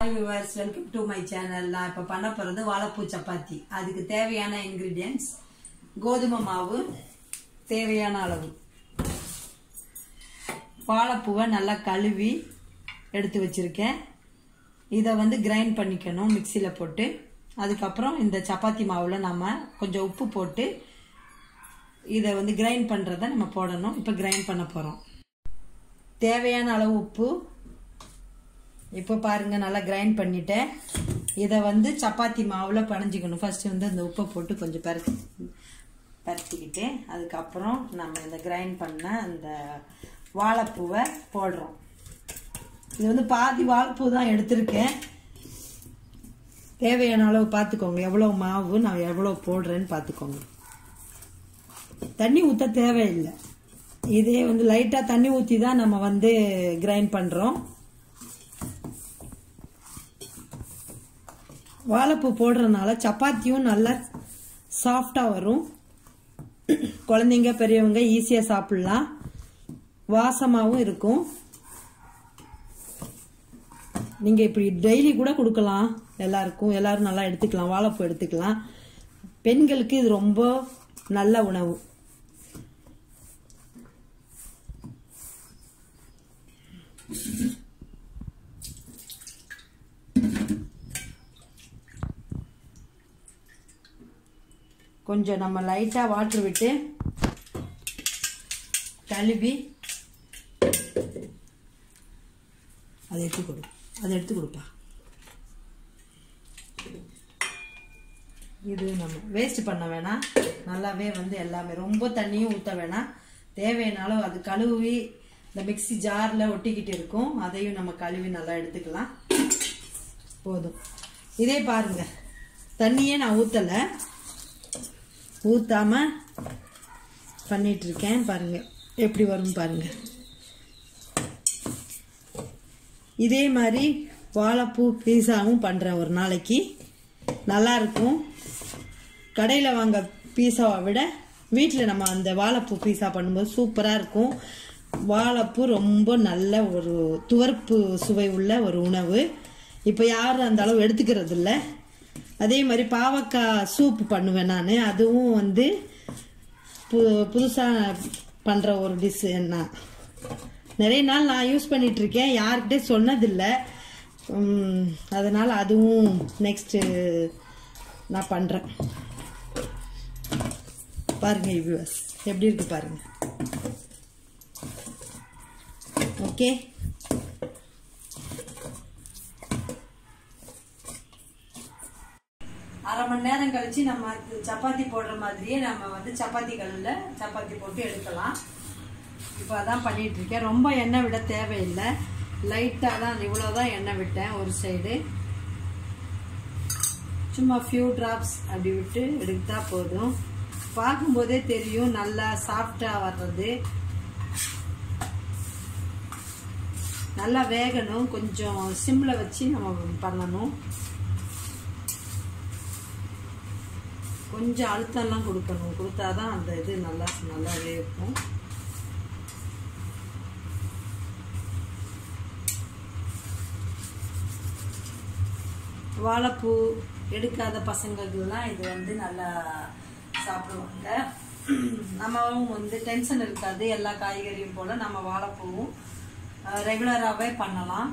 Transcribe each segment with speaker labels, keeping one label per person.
Speaker 1: hi viewers welcome to my channel நான் இப்போ பண்ண போகிறது வாழைப்பூ சப்பாத்தி அதுக்கு தேவையான இன்க்ரீடியன்ஸ் கோதுமை மாவு தேவையான அளவு வாழைப்பூவை நல்லா கழுவி எடுத்து வச்சிருக்கேன் இதை வந்து கிரைண்ட் பண்ணிக்கணும் மிக்சியில் போட்டு அதுக்கப்புறம் இந்த சப்பாத்தி மாவில் நம்ம கொஞ்சம் உப்பு போட்டு இதை வந்து கிரைண்ட் பண்ணுறத நம்ம போடணும் இப்போ கிரைண்ட் பண்ண போகிறோம் தேவையான அளவு உப்பு இப்போ பாருங்க நல்லா கிரைண்ட் பண்ணிட்டேன் இதை வந்து சப்பாத்தி மாவில் பனைஞ்சிக்கணும் ஃபர்ஸ்ட் வந்து அந்த உப்பை போட்டு கொஞ்சம் பரட்டி பரட்டிக்கிட்டு அதுக்கப்புறம் நம்ம இந்த கிரைண்ட் பண்ண அந்த வாழைப்பூவை போடுறோம் இது வந்து பாதி வாழைப்பூ தான் எடுத்திருக்கேன் தேவையான அளவு பார்த்துக்கோங்க எவ்வளோ மாவு நான் எவ்வளோ போடுறேன்னு பார்த்துக்கோங்க தண்ணி ஊற்ற தேவையில்லை இதே வந்து லைட்டாக தண்ணி ஊற்றி தான் நம்ம வந்து கிரைண்ட் பண்ணுறோம் வாழைப்பூ போடுறதுனால சப்பாத்தியும் நல்லா சாஃப்டாக வரும் குழந்தைங்க பெரியவங்க ஈஸியாக சாப்பிட்லாம் வாசமாகவும் இருக்கும் நீங்கள் இப்படி டெய்லி கூட கொடுக்கலாம் எல்லாருக்கும் எல்லாரும் நல்லா எடுத்துக்கலாம் வாழைப்பூ எடுத்துக்கலாம் பெண்களுக்கு இது ரொம்ப நல்ல உணவு கொஞ்சம் நம்ம லைட்டாக வாட்டர் விட்டு கழுவி அதை எடுத்து கொடு அதை எடுத்து கொடுப்பா இது நம்ம வேஸ்ட் பண்ண வேணாம் நல்லாவே வந்து எல்லாமே ரொம்ப தண்ணியும் ஊற்ற வேணாம் தேவையானாலும் அது கழுவி இந்த மிக்சி ஜாரில் ஒட்டிக்கிட்டு இருக்கும் அதையும் நம்ம கழுவி நல்லா எடுத்துக்கலாம் போதும் இதே பாருங்க தண்ணியே நான் ஊற்றலை ஊற்றாம பண்ணிட்டு இருக்கேன் பாருங்க எப்படி வரும் பாருங்க இதே மாதிரி வாழைப்பூ பீஸாவும் பண்ணுறேன் ஒரு நாளைக்கு நல்லா இருக்கும் கடையில் வாங்க பீஸாவை விட வீட்டில் நம்ம அந்த வாழைப்பூ பீஸா பண்ணும்போது சூப்பராக இருக்கும் வாழைப்பூ ரொம்ப நல்ல ஒரு துவர்ப்பு சுவை உள்ள ஒரு உணவு இப்போ யாரும் அந்த அளவு எடுத்துக்கிறது இல்லை அதே மாதிரி பாவக்காய் சூப் பண்ணுவேன் நான் அதுவும் வந்து பு புதுசாக பண்ணுற ஒரு டிஷ் நான் நிறைய நாள் நான் யூஸ் பண்ணிட்டு இருக்கேன் யார்கிட்டே சொன்னதில்லை அதனால் அதுவும் நெக்ஸ்ட்டு நான் பண்ணுறேன் பாருங்க வியூவர்ஸ் எப்படி இருக்கு பாருங்க ஓகே அரை மணி நேரம் கழிச்சு நம்ம சப்பாத்தி போடுற மாதிரியே நம்ம வந்து சப்பாத்தி கல்லில் சப்பாத்தி போட்டு எடுக்கலாம் இப்போ அதான் பண்ணிட்டு இருக்கேன் ரொம்ப எண்ணெய் விட தேவையில்லை லைட்டாக தான் இவ்வளோதான் எண்ணெய் விட்டேன் ஒரு சைடு சும்மா ஃபியூ ட்ராப்ஸ் அப்படி விட்டு எடுத்தா போதும் பார்க்கும்போதே தெரியும் நல்லா சாஃப்டாக வர்றது நல்லா வேகணும் கொஞ்சம் சிம்மில் வச்சு நம்ம பண்ணணும் கொஞ்சம் அழுத்தம்லாம் கொடுக்கணும் கொடுத்தாதான் அந்த இது நல்லா நல்லாவே இருக்கும் வாழைப்பூ எடுக்காத பசங்களுக்குலாம் இது வந்து நல்லா சாப்பிடுவாங்க நம்மவும் வந்து டென்ஷன் இருக்காது எல்லா காய்கறியும் போல நம்ம வாழைப்பூவும் ரெகுலராகவே பண்ணலாம்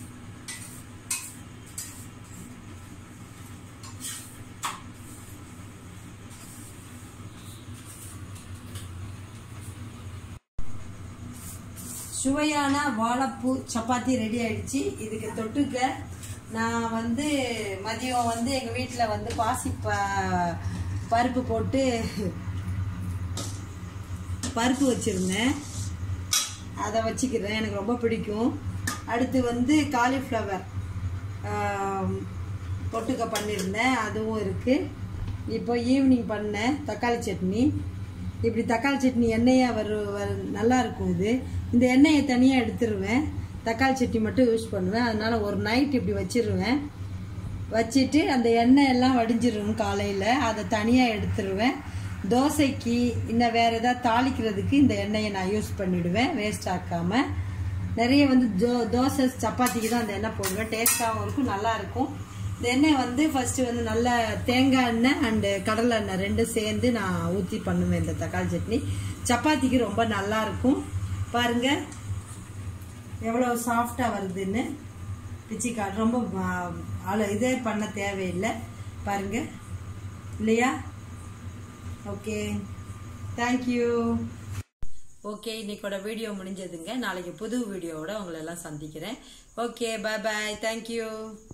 Speaker 1: சுவையான வாழைப்பூ சப்பாத்தி ரெடி ஆயிடுச்சு இதுக்கு தொட்டுக்க நான் வந்து மதியம் வந்து எங்கள் வீட்டில் வந்து பாசி ப பருப்பு போட்டு பருப்பு வச்சுருந்தேன் அதை வச்சுக்கிறேன் எனக்கு ரொம்ப பிடிக்கும் அடுத்து வந்து காலிஃப்ளவர் பொட்டுக்க பண்ணியிருந்தேன் அதுவும் இருக்குது இப்போ ஈவினிங் பண்ணேன் தக்காளி சட்னி இப்படி தக்காளி சட்னி எண்ணெயாக வரு வரு நல்லா இருக்கும் இது இந்த எண்ணெயை தனியாக எடுத்துருவேன் தக்காளி சட்னி மட்டும் யூஸ் பண்ணுவேன் அதனால ஒரு நைட் இப்படி வச்சிருவேன் வச்சுட்டு அந்த எண்ணெய் எல்லாம் வடிஞ்சிரும் காலையில் அதை தனியாக எடுத்துருவேன் தோசைக்கு இன்னும் வேறு ஏதாவது தாளிக்கிறதுக்கு இந்த எண்ணெயை நான் யூஸ் பண்ணிவிடுவேன் வேஸ்ட் ஆக்காமல் நிறைய வந்து தோ- தோசை சப்பாத்திக்கு தான் அந்த எண்ணெய் போடுவேன் டேஸ்டாகவும் இருக்கும் நல்லா இருக்கும் இந்த எண்ணெய் வந்து ஃபர்ஸ்ட் வந்து நல்ல தேங்காய் எண்ணெய் அண்டு கடலை எண்ணெய் ரெண்டும் சேர்ந்து நான் ஊற்றி பண்ணுவேன் இந்த தக்காளி சட்னி சப்பாத்திக்கு ரொம்ப நல்லா இருக்கும் பாருங்க எவ்வளோ சாஃப்டாக வருதுன்னு பிச்சிக்காடு ரொம்ப ஆ, அவ்வளோ இதே பண்ண தேவையில்லை பாருங்க இல்லையா ஓகே தேங்க்யூ ஓகே இன்னைக்கோட வீடியோ முடிஞ்சதுங்க நாளைக்கு புது வீடியோவோட உங்களை எல்லாம் சந்திக்கிறேன் ஓகே பை பாய் தேங்க்யூ